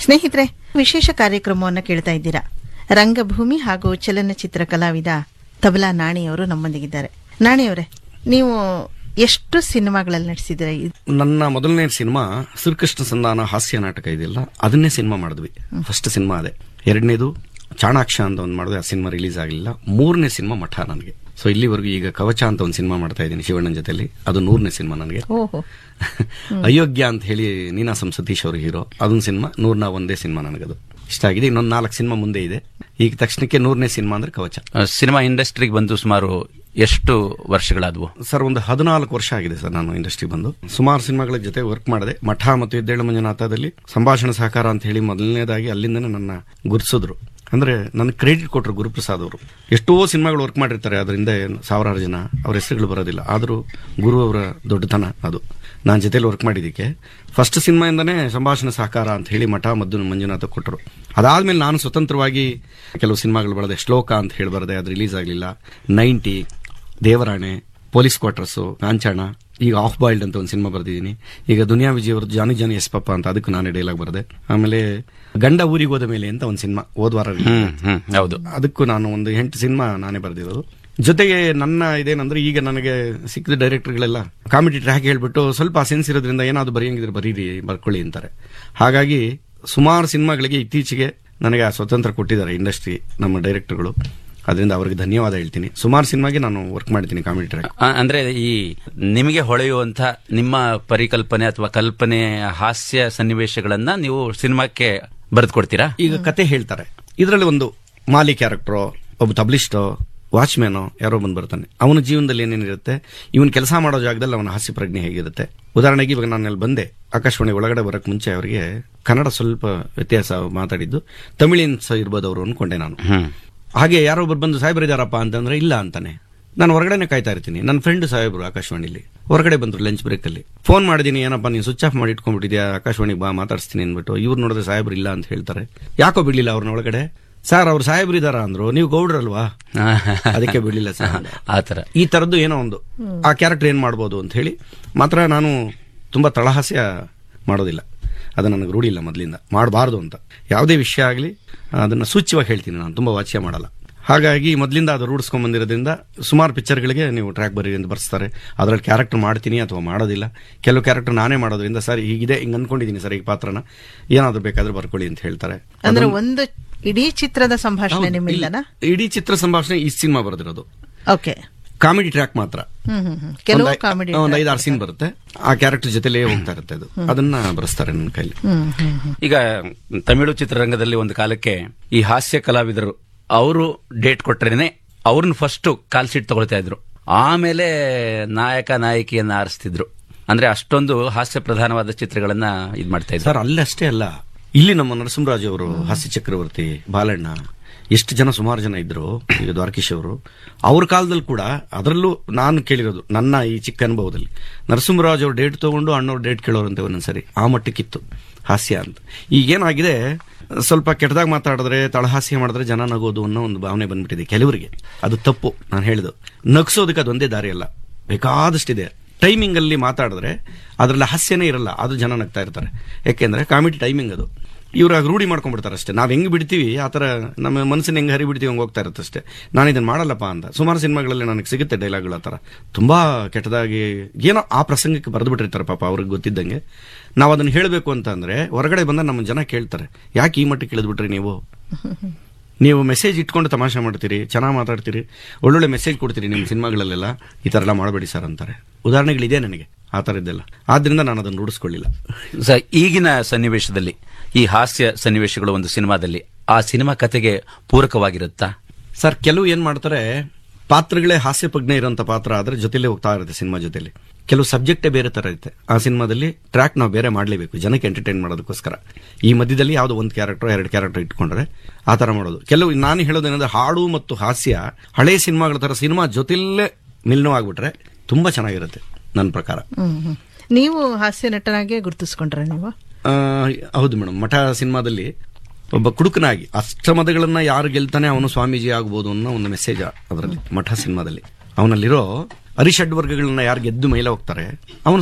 ಸ್ನೇಹಿತರೆ ವಿಶೇಷ ಕಾರ್ಯಕ್ರಮವನ್ನು ಕೇಳ್ತಾ ಇದ್ದೀರಾ ರಂಗಭೂಮಿ ಹಾಗೂ ಚಲನಚಿತ್ರ ಕಲಾವಿದ ತಬಲಾ ನಾಣಿಯವರು ನಮ್ಮೊಂದಿಗಿದ್ದಾರೆ ನಾಣಿಯವರೇ ನೀವು ಎಷ್ಟು ಸಿನಿಮಾಗಳಲ್ಲಿ ನಟಿಸಿದ್ದೀರಾ ಇದು- ನನ್ನ ಮೊದಲನೇ ಸಿನಿಮಾ ಶ್ರೀಕೃಷ್ಣ ಸಂಧಾನ ಹಾಸ್ಯ ನಾಟಕ ಇದೆಯಲ್ಲ ಅದನ್ನೇ ಸಿನಿಮಾ ಮಾಡಿದ್ವಿ ಫಸ್ಟ್ ಸಿನಿಮಾ ಅದೇ ಎರಡನೇದು ಚಾಣಾಕ್ಷ ಅಂತ ಒಂದು ಮಾಡಿದ್ರೆ ಆ ಸಿನಿಮಾ ರಿಲೀಸ್ ಆಗಲಿಲ್ಲ ಮೂರನೇ ಸಿನಿಮಾ ಮಠ ನನಗೆ ಸೊ ಇಲ್ಲಿವರೆಗೂ ಈಗ ಕವಚ ಅಂತ ಒಂದು ಸಿನಿಮಾ ಮಾಡ್ತಾ ಇದ್ದೀನಿ ಶಿವಣ್ಣನ ಜೊತೆಲಿ ಅದು ನೂರನೇ ಸಿನಿಮಾ ನನಗೆ ಓಹೋ ಅಯೋಗ್ಯ ಅಂತ ಹೇಳಿ ನೀನಾಸಂ ಸತೀಶ್ ಅವರು ಹೀರೋ ಅದೊಂದು ಸಿನಿಮಾ ನೂರ್ನ ಒಂದೇ ಸಿನಿಮಾ ನನಗದು ಇಷ್ಟ ಆಗಿದೆ ಇನ್ನೊಂದು ನಾಲ್ಕು ಸಿನಿಮಾ ಮುಂದೆ ಇದೆ ಈಗ ತಕ್ಷಣಕ್ಕೆ ನೂರನೇ ಸಿನಿಮಾ ಅಂದ್ರೆ ಕವಚ ಆ, ಸಿನಿಮಾ ಇಂಡಸ್ಟ್ರಿಗೆ ಬಂದು ಸುಮಾರು ಎಷ್ಟು ವರ್ಷಗಳಾದವು ಸರ್ ಒಂದು ಹದಿನಾಲ್ಕು ವರ್ಷ ಆಗಿದೆ ಸರ್ ನಾನು ಇಂಡಸ್ಟ್ರಿ ಬಂದು ಸುಮಾರು ಸಿನಿಮಾಗಳ ಜೊತೆ ವರ್ಕ್ ಮಾಡಿದೆ ಮಠ ಮತ್ತು ಎದ್ದೇಳು ಮಂಜುನಾಥದಲ್ಲಿ ಸಂಭಾಷಣಾ ಸಹಕಾರ ಅಂತ ಹೇಳಿ ಮೊದಲನೇದಾಗಿ ಅಲ್ಲಿಂದನೇ ನನ್ನ ಗುರುತಿಸಿದ್ರು ಅಂದ್ರೆ ನನ್ನ ಕ್ರೆಡಿಟ್ ಕೊಟ್ಟರು ಗುರುಪ್ರಸಾದ್ ಅವರು ಎಷ್ಟೋ ಸಿನಿಮಾಗಳು ವರ್ಕ್ ಮಾಡಿರ್ತಾರೆ ಅದರಿಂದ ಸಾವಿರಾರು ಜನ ಅವ್ರ ಹೆಸರುಗಳು ಬರೋದಿಲ್ಲ ಆದರೂ ಗುರು ಅವರ ದೊಡ್ಡತನ ಅದು ನಾನು ಜೊತೆಲಿ ವರ್ಕ್ ಮಾಡಿದ್ದಕ್ಕೆ ಫಸ್ಟ್ ಸಿನಿಮಾಯಿಂದನೇ ಸಂಭಾಷಣಾ ಸಹಕಾರ ಅಂತ ಹೇಳಿ ಮಠ ಮದ್ದು ಮಂಜುನಾಥ ಕೊಟ್ಟರು ಅದಾದ್ಮೇಲೆ ನಾನು ಸ್ವತಂತ್ರವಾಗಿ ಕೆಲವು ಸಿನಿಮಾಗಳು ಬರೆದೆ ಶ್ಲೋಕ ಅಂತ ಹೇಳಿ ಬರದೆ ಅದು ರಿಲೀಸ್ ಆಗಲಿಲ್ಲ ನೈಂಟಿ ದೇವರಾಣೆ ಪೊಲೀಸ್ ಕ್ವಾರ್ಟರ್ಸು ಕಾಂಚಾಣ ಈಗ ಆಫ್ ಬಾಯ್ಲ್ಡ್ ಅಂತ ಒಂದು ಸಿನಿಮಾ ಬರ್ದಿದ್ದೀನಿ ಈಗ ದುನಿಯಾ ವಿಜಯ್ ಅವ್ರದ್ದು ಜಾನಿ ಜಾನಿ ಎಸ್ ಪಪ್ಪ ಅಂತ ಅದಕ್ಕೂ ನಾನೇ ಡೈಲಾಗ್ ಬರೆದೆ ಆಮೇಲೆ ಗಂಡ ಊರಿಗೆ ಹೋದ ಮೇಲೆ ಅಂತ ಒಂದು ಸಿನಿಮಾ ಹೋದ ವಾರ release ಹ್ಮ್ ಹ್ಮ್ ಹೌದು ಅದಕ್ಕೂ ನಾನು ಒಂದು ಎಂಟು ಸಿನಿಮಾ ನಾನೇ ಬರೆದಿರೋದು ಜೊತೆಗೆ ನನ್ನ ಇದೇನಂದ್ರೆ ಈಗ ನನಗೆ ಸಿಕ್ಕಿದ ಡೈರೆಕ್ಟರ್ಗಳೆಲ್ಲ ಕಾಮಿಡಿ ಟ್ರ್ಯಾಕ್ ಹೇಳ್ಬಿಟ್ಟು ಸ್ವಲ್ಪ ಸೆನ್ಸ್ ಇರೋದ್ರಿಂದ ಏನಾದ್ರು ಬರೆಯಂಗಿದ್ರೆ ಬರೀರಿ ಬರ್ಕೊಳ್ಳಿ ಅಂತಾರೆ ಹಾಗಾಗಿ ಸುಮಾರು ಸಿನಿಮಾಗಳಿಗೆ ಇತ್ತೀಚೆಗೆ ನನಗೆ ಆ ಸ್ವತಂತ್ರ ಕೊಟ್ಟಿದ್ದಾರೆ ಇಂಡಸ್ಟ್ರಿ ನಮ್ಮ ಡೈರೆಕ್ಟರ್ಗಳು ಅದರಿಂದ ಅವರಿಗೆ ಧನ್ಯವಾದ ಹೇಳ್ತೀನಿ ಸುಮಾರು ಸಿನಿಮಾಗೆ ನಾನು ವರ್ಕ್ ಮಾಡ್ತೀನಿ ಕಾಮಿಡಿ ಟ್ರ್ಯಾಕ್ ಆ, ಅಂದ್ರೆ ಈ ನಿಮಗೆ ಹೊಳೆಯುವಂತ ನಿಮ್ಮ ಪರಿಕಲ್ಪನೆ ಅಥವಾ ಕಲ್ಪನೆ ಹಾಸ್ಯ ಸನ್ನಿವೇಶಗಳನ್ನ ನೀವು ಸಿನಿಮಾಕ್ಕೆ ಬರೆದು ಕೊಡ್ತೀರಾ ಈಗ ಕತೆ ಹೇಳ್ತಾರೆ ಇದರಲ್ಲಿ ಒಂದು ಮಾಲಿ ಕ್ಯಾರೆಕ್ಟರ್ ಒಬ್ಬ ತಬ್ಲಿಸ್ಟೋ ವಾಚ್ಮ್ಯಾನೋ ಯಾರೋ ಬಂದು ಬರ್ತಾನೆ ಅವನ ಜೀವನದಲ್ಲಿ ಏನೇನಿರುತ್ತೆ ಇವನ್ ಕೆಲಸ ಮಾಡೋ ಜಾಗದಲ್ಲಿ ಅವನ ಹಾಸ್ಯ ಪ್ರಜ್ಞೆ ಹೇಗಿರುತ್ತೆ ಉದಾಹರಣೆಗೆ ಇವಾಗ ನಾನು ಅಲ್ಲಿ ಬಂದೆ ಆಕಾಶವಾಣಿ ಒಳಗಡೆ ಬರಕ್ ಮುಂಚೆ ಅವರಿಗೆ ಕನ್ನಡ ಸ್ವಲ್ಪ ವ್ಯತ್ಯಾಸ ಮಾತಾಡಿದ್ದು ತಮಿಳಿನ ಇರ್ಬೋದು ಅವರು ಅನ್ಕೊಂಡೆ ನಾನು ಹ್ಮ್ ಹಾಗೆ ಯಾರೊಬ್ಬರು ಬಂದು ಸಾಹೇಬ್ರು ಇದಾರಪ್ಪ ಅಂತಂದ್ರೆ ಇಲ್ಲ ಅಂತಾನೆ ನಾನು ಹೊರಗಡೆನೆ ಕಾಯ್ತಾ ಇರ್ತೀನಿ ನನ್ನ ಫ್ರೆಂಡ್ ಸಾಹೇಬ್ರು ಆಕಾಶವಾಣಿಲಿ ಹೊರಗಡೆ ಬಂದ್ರು ಲಂಚ್ ಬ್ರೇಕ್ ಅಲ್ಲಿ ಫೋನ್ ಮಾಡಿದೀನಿ ಏನಪ್ಪ ನೀನು ಸ್ವಿಚ್ ಆಫ್ ಮಾಡಿ ಇಟ್ಕೊಂಡ್ಬಿಟ್ಟಿದ್ಯಾ ಆಕಾಶವಾಣಿಗೆ ಬಾ ಮಾತಾಡಿಸ್ತೀನಿ ಅಂದ್ಬಿಟ್ಟು ಇವ್ರು ನೋಡಿದ್ರೆ ಸಾಹೇಬ್ರು ಇಲ್ಲ ಅಂತ ಹೇಳ್ತಾರೆ ಯಾಕೋ ಬಿಡ್ಲಿಲ್ಲ ಅವ್ರನ್ನ ಒಳಗಡೆ ಸರ್ ಅವ್ರು ಸಾಹೇಬ್ರು ಇದಾರ ಅಂದ್ರು ನೀವು ಗೌಡ್ರಲ್ವಾ ಅದಕ್ಕೆ ಬಿಡ್ಲಿಲ್ಲ ಸರ್ ಅಂದೆ. ಆತರ ಈ ತರದ್ದು ಏನೋ ಒಂದು ಆ ಕ್ಯಾರೆಕ್ಟರ್ ಏನ್ ಮಾಡ್ಬೋದು ಅಂತ ಹೇಳಿ ಮಾತ್ರ ನಾನು ತುಂಬಾ ತಳಹಾಸ್ಯ ಮಾಡೋದಿಲ್ಲ ಅದು ನನಗೆ ರೂಢಿ ಇಲ್ಲ ಮೊದಲಿಂದ ಮಾಡಬಾರ್ದು ಅಂತ ಯಾವುದೇ ವಿಷಯ ಆಗಲಿ ಅದನ್ನ ಸೂಚ್ಯವಾಗಿ ಹೇಳ್ತೀನಿ ನಾನು ತುಂಬಾ ವಾಚ್ಯ ಮಾಡಲ್ಲ ಹಾಗಾಗಿ ಮೊದಲಿಂದ ಅದು ರೂಢಿಸ್ಕೊಂಡ್ ಬಂದಿರೋದ್ರಿಂದ ಸುಮಾರು ಪಿಕ್ಚರ್ಗಳಿಗೆ ನೀವು ಟ್ರ್ಯಾಕ್ ಬರೀರಿ ಅಂತ ಬರ್ಸ್ತಾರೆ ಅದರಲ್ಲಿ ಕ್ಯಾರೆಕ್ಟರ್ ಮಾಡ್ತೀನಿ ಅಥವಾ ಮಾಡೋದಿಲ್ಲ ಕೆಲವು ಕ್ಯಾರೆಕ್ಟರ್ ನಾನೇ ಮಾಡೋದ್ರಿಂದ ಸರ್ ಹೀಗಿದೆ ಹಿಂಗೆ ಅನ್ಕೊಂಡಿದ್ದೀನಿ ಸರ್ ಈ ಪಾತ್ರನ ಏನಾದ್ರು ಬೇಕಾದ್ರೆ ಬರ್ಕೊಳ್ಳಿ ಅಂತ ಹೇಳ್ತಾರೆ ಅಂದ್ರೆ ಒಂದು ಇಡೀ ಚಿತ್ರದ ಸಂಭಾಷಣೆ ಹೌದು, ನಿಮ್ಮಿಂದನಾ ಇಲ್ಲ. ಇಡೀ ಚಿತ್ರ ಸಂಭಾಷಣೆ ಈ ಸಿನಿಮಾ ಬರೆದಿರೋದು ಓಕೆ ಕಾಮಿಡಿ ಟ್ರ್ಯಾಕ್ ಮಾತ್ರ ಹ್ಮ್ ಹ್ಮ್ ಹ್ಮ್ ಕೆಲವು ಒಂದ್ ಐ- ಕಾಮಿಡಿ ಒಂದ್ ಐದಾರು ಸೀನ್ ಬರುತ್ತೆ ಆ ಕ್ಯಾರೆಕ್ಟರ್ ಜೊತೆಲೇ ಹೋಗ್ತಾ ಇರುತ್ತೆ ಅದು ಅದನ್ನ ಬರೆಸ್ತಾರೆ ನನ್ನ ಕೈಲಿ ಹ್ಮ್ ಹ್ಮ್ ಹ್ಮ್ ಈಗ ತಮಿಳು ಚಿತ್ರರಂಗದಲ್ಲಿ ಒಂದು ಕಾಲಕ್ಕೆ ಈ ಹಾಸ್ಯ ಕಲಾವಿದರು ಅವರು ಡೇಟ್ ಕೊಟ್ರೇನೆ ಅವ್ರನ್ನ ಫಸ್ಟ್ ಕಾಲ್ ಶೀಟ್ ತಗೊಳ್ತಾ ಇದ್ರು ಆಮೇಲೆ ನಾಯಕ ನಾಯಕಿಯನ್ನ ಆರಿಸ್ತಿದ್ರು ಅಂದ್ರೆ ಅಷ್ಟೊಂದು ಹಾಸ್ಯ ಪ್ರಧಾನವಾದ ಚಿತ್ರಗಳನ್ನ ಇದ್ ಮಾಡ್ತಾ ಇದ್ರು ಸರ್ ಅಲ್ಲಷ್ಟೇ ಅಲ್ಲ ಇಲ್ಲಿ ನಮ್ಮ ನರಸಿಂಹರಾಜ್ ಅವರು ಹಾಸ್ಯ ಚಕ್ರವರ್ತಿ ಬಾಲಣ್ಣ ಎಷ್ಟು ಜನ ಸುಮಾರು ಜನ ಇದ್ರು ಈಗ ದ್ವಾರಕೀಶ್ ಅವರು ಅವ್ರ ಕಾಲದಲ್ಲಿ ಕೂಡ ಅದರಲ್ಲೂ ನಾನು ಕೇಳಿರೋದು ನನ್ನ ಈ ಚಿಕ್ಕ ಅನುಭವದಲ್ಲಿ ನರಸಿಂಹರಾಜ್ ಅವ್ರು ಡೇಟ್ ತಗೊಂಡು ಅಣ್ಣವ್ರು ಡೇಟ್ ಕೇಳೋರಂತೆ ಒಂದೊಂದ್ಸರಿ ಆ ಮಟ್ಟಕ್ಕಿತ್ತು ಹಾಸ್ಯ ಅಂತ ಈಗೇನಾಗಿದೆ ಸ್ವಲ್ಪ ಕೆಟ್ಟದಾಗ ಮಾತಾಡಿದ್ರೆ ತಳಹಾಸ್ಯ ಮಾಡಿದ್ರೆ ಜನ ನಗೋದು ಅನ್ನೋ ಒಂದು ಭಾವನೆ ಬಂದ್ಬಿಟ್ಟಿದೆ ಕೆಲವರಿಗೆ ಅದು ತಪ್ಪು ನಾನು ಹೇಳಿದ್ದು ನಗ್ಸೋದಕ್ಕೆ ಅದೊಂದೇ ದಾರಿ ಅಲ್ಲ ಬೇಕಾದಷ್ಟಿದೆ ಟೈಮಿಂಗ್ ಅಲ್ಲಿ ಮಾತಾಡಿದ್ರೆ ಅದರಲ್ಲಿ ಹಾಸ್ಯನೇ ಇರಲ್ಲ ಅದು ಜನ ನಗ್ತಾ ಇರ್ತಾರೆ ಯಾಕೆಂದ್ರೆ ಕಾಮಿಡಿ ಟೈಮಿಂಗ್ ಅದು ಇವ್ರು ಆಗ ರೂಢಿ ಮಾಡ್ಕೊಂಡ್ಬಿಡ್ತಾರೆ ಅಷ್ಟೇ ನಾವ್ ಹೆಂಗ್ ಬಿಡ್ತೀವಿ ಆ ಥರ ನಮ್ಮ ಮನಸ್ಸಿನ ಹೆಂಗ್ ಹರಿ ಬಿಡ್ತೀವಿ ಹಂಗೆ ಹೋಗ್ತಾ ಇರುತ್ತೆ ಅಷ್ಟೇ ನಾನು ಇದನ್ನ ಮಾಡಲ್ಲಪ್ಪ ಅಂತ ಸುಮಾರು ಸಿನಿಮಾಗಳಲ್ಲಿ ನನಗೆ ಸಿಗುತ್ತೆ ಡೈಲಾಗ್ಗಳು ಆ ಥರ ತುಂಬಾ ಕೆಟ್ಟದಾಗಿ ಏನೋ ಆ ಪ್ರಸಂಗಕ್ಕೆ ಬರೆದು ಬಿಟ್ಟಿರ್ತಾರೆ ಪಾಪ ಅವ್ರಿಗೆ ಗೊತ್ತಿದ್ದಂಗೆ ನಾವು ಅದನ್ನ ಹೇಳಬೇಕು ಅಂತ ಅಂದ್ರೆ ಹೊರಗಡೆ ಬಂದ ನಮ್ಮ ಜನ ಕೇಳ್ತಾರೆ ಯಾಕೆ ಈ ಮಟ್ಟಕ್ಕೆ ಇಳಿದ್ಬಿಟ್ರಿ ನೀವು ನೀವು ಮೆಸೇಜ್ ಇಟ್ಕೊಂಡು ತಮಾಷೆ ಮಾಡ್ತೀರಿ ಚೆನ್ನಾಗಿ ಮಾತಾಡ್ತೀರಿ ಒಳ್ಳೊಳ್ಳೆ ಮೆಸೇಜ್ ಕೊಡ್ತೀರಿ ನಿಮ್ಮ ಸಿನಿಮಾಗಳಲ್ಲೆಲ್ಲ ಈ ಥರ ಎಲ್ಲ ಮಾಡಬೇಡಿ ಸರ್ ಅಂತಾರೆ ಉದಾಹರಣೆಗಳಿದೆ ನನಗೆ ಆ ಥರದ್ದೆಲ್ಲ ಆದ್ರಿಂದ ನಾನು ಅದನ್ನು ರೂಢಿಸ್ಕೊಳ್ಳಿಲ್ಲ ಸ- ಈಗಿನ ಸನ್ನಿವೇಶದಲ್ಲಿ ಈ ಹಾಸ್ಯ ಸನ್ನಿವೇಶಗಳು ಒಂದು ಸಿನಿಮಾದಲ್ಲಿ ಆ ಸಿನಿಮಾ ಕತೆಗೆ ಪೂರಕವಾಗಿರುತ್ತಾ ಸರ್ ಕೆಲವು ಏನ್ ಮಾಡ್ತಾರೆ ಪಾತ್ರಗಳೇ ಹಾಸ್ಯ ಪ್ರಜ್ಞೆ ಇರೋಂಥ ಪಾತ್ರ ಆದ್ರೆ ಜೊತೆಲೇ ಹೋಗ್ತಾ ಇರುತ್ತೆ ಸಿನಿಮಾ ಜೊತೆಲಿ ಕೆಲವು ಸಬ್ಜೆಕ್ಟೇ ಬೇರೆ ತರ ಇರುತ್ತೆ ಆ ಸಿನಿಮಾದಲ್ಲಿ ಟ್ರ್ಯಾಕ್ ನಾವು ಬೇರೆ ಮಾಡಲೇಬೇಕು ಜನಕ್ಕೆ ಎಂಟರ್ಟೈನ್ ಮಾಡೋದಕ್ಕೋಸ್ಕರ ಈ ಮಧ್ಯದಲ್ಲಿ ಯಾವುದೋ ಒಂದು ಕ್ಯಾರೆಕ್ಟರ್ ಎರಡು ಕ್ಯಾರೆಕ್ಟರ್ ಇಟ್ಕೊಂಡ್ರೆ ಆ ತರ ಮಾಡೋದು ಕೆಲವು ನಾನು ಹೇಳೋದೇನಂದ್ರೆ ಹಾಡು ಮತ್ತು ಹಾಸ್ಯ ಹಳೆ ಸಿನಿಮಾಗಳ ತರ ಸಿನಿಮಾ ಜೊತೆಲೇ ಮಿಲ್ನವಾಗ್ಬಿಟ್ರೆ ತುಂಬಾ ಚೆನ್ನಾಗಿರುತ್ತೆ ನನ್ನ ಪ್ರಕಾರ ಹ್ಮ್ ಹ್ಮ್ ನೀವು ಹಾಸ್ಯ ನಟನಾಗೆ ಗುರುತಿಸ್ಕೊಂಡ್ರೆ ನೀವು ಆ, ಹೌದು ಮೇಡಮ್ ಮಠ ಸಿನಿಮಾದಲ್ಲಿ ಒಬ್ಬ ಕುಡುಕನಾಗಿ ಅಷ್ಟಮದಗಳನ್ನ ಯಾರು ಗೆಲ್ತಾನೆ ಅವನು ಸ್ವಾಮೀಜಿ ಆಗ್ಬೋದು ಅನ್ನೋ ಒಂದು ಮೆಸೇಜ್ ಅದರಲ್ಲಿ ಮಠ ಸಿನಿಮಾದಲ್ಲಿ ಅವನಲ್ಲಿರೋ ಅರಿಷಡ್ ವರ್ಗಗಳನ್ನ ಯಾರು ಗೆದ್ದು ಮೇಲೆ ಹೋಗ್ತಾರೆ ಅವನು